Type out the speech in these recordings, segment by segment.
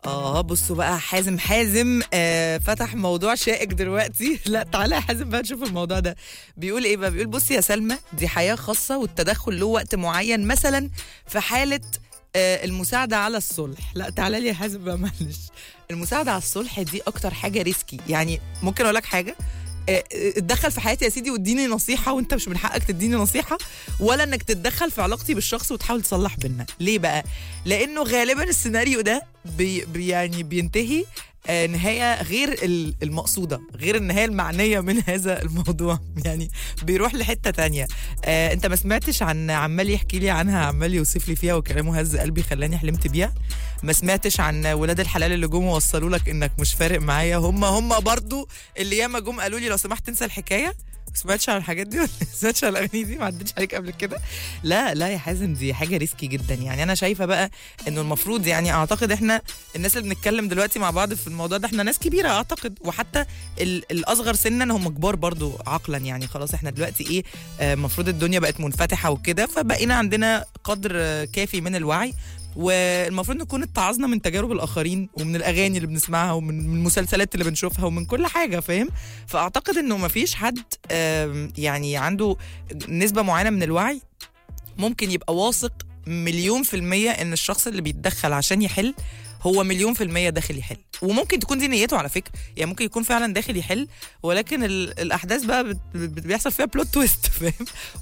اه بصوا بقى حازم حازم آه فتح موضوع شائك دلوقتي لا تعالى يا حازم بقى نشوف الموضوع ده بيقول ايه بقى بيقول بصي يا سلمى دي حياة خاصة والتدخل له وقت معين مثلا في حالة آه المساعدة على الصلح لا تعالى لي يا حازم بقى معلش المساعدة على الصلح دي أكتر حاجة ريسكي يعني ممكن أقول لك حاجة آه، اتدخل في حياتي يا سيدي واديني نصيحة وانت مش من حقك تديني نصيحة ولا انك تتدخل في علاقتي بالشخص وتحاول تصلح بينا ليه بقى لانه غالبا السيناريو ده بي بي يعني بينتهي آه، نهاية غير ال- المقصودة غير النهاية المعنية من هذا الموضوع يعني بيروح لحتة تانية آه، انت ما سمعتش عن عمال يحكي لي عنها عمال يوصف لي فيها وكلامه هز قلبي خلاني حلمت بيها ما سمعتش عن ولاد الحلال اللي جم وصلوا لك انك مش فارق معايا هم هم برضو اللي ياما جم قالوا لي لو سمحت تنسى الحكايه ما سمعتش عن الحاجات دي ولا ما سمعتش عن الاغاني دي ما عدتش عليك قبل كده لا لا يا حازم دي حاجه ريسكي جدا يعني انا شايفه بقى انه المفروض يعني اعتقد احنا الناس اللي بنتكلم دلوقتي مع بعض في الموضوع ده احنا ناس كبيره اعتقد وحتى ال- الاصغر سنا هم كبار برضو عقلا يعني خلاص احنا دلوقتي ايه آه، المفروض الدنيا بقت منفتحه وكده فبقينا عندنا قدر آه، كافي من الوعي والمفروض نكون اتعظنا من تجارب الاخرين ومن الاغاني اللي بنسمعها ومن من المسلسلات اللي بنشوفها ومن كل حاجه فاهم فاعتقد انه مفيش حد آم، يعني عنده نسبه معينه من الوعي ممكن يبقى واثق مليون في المية ان الشخص اللي بيتدخل عشان يحل هو مليون في المية داخل يحل وممكن تكون دي نيته على فكرة يعني ممكن يكون فعلا داخل يحل ولكن ال- الأحداث بقى بت- بت- بيحصل فيها بلوت تويست فاهم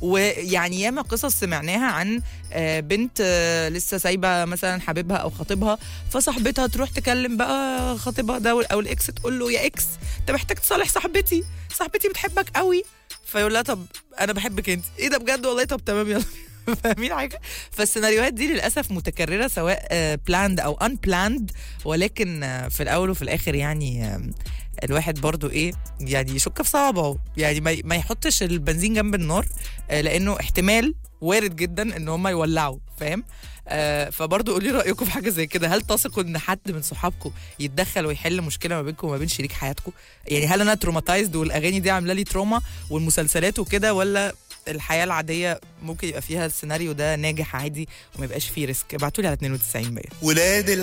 ويعني ياما قصص سمعناها عن آه، بنت آه، لسه سايبة مثلا حبيبها أو خطيبها فصاحبتها تروح تكلم بقى خطيبها ده أو الإكس تقول له يا إكس أنت محتاج تصالح صاحبتي صاحبتي بتحبك قوي فيقول لها طب أنا بحبك أنت إيه ده بجد والله طب تمام يلا فاهمين حاجه فالسيناريوهات دي للاسف متكرره سواء بلاند او ان بلاند ولكن آه، في الاول وفي الاخر يعني آه، الواحد برضو ايه يعني يشك في صوابعه يعني ما ما يحطش البنزين جنب النار آه، لانه احتمال وارد جدا ان هم يولعوا فاهم آه فبرضه قولي رايكم في حاجه زي كده هل تثقوا ان حد من صحابكم يتدخل ويحل مشكله ما بينكم وما بين شريك حياتكم يعني هل انا تروماتايزد والاغاني دي عامله لي تروما والمسلسلات وكده ولا الحياه العاديه ممكن يبقى فيها السيناريو ده ناجح عادي وما يبقاش فيه ريسك ابعتوا لي على 92 100 ولاد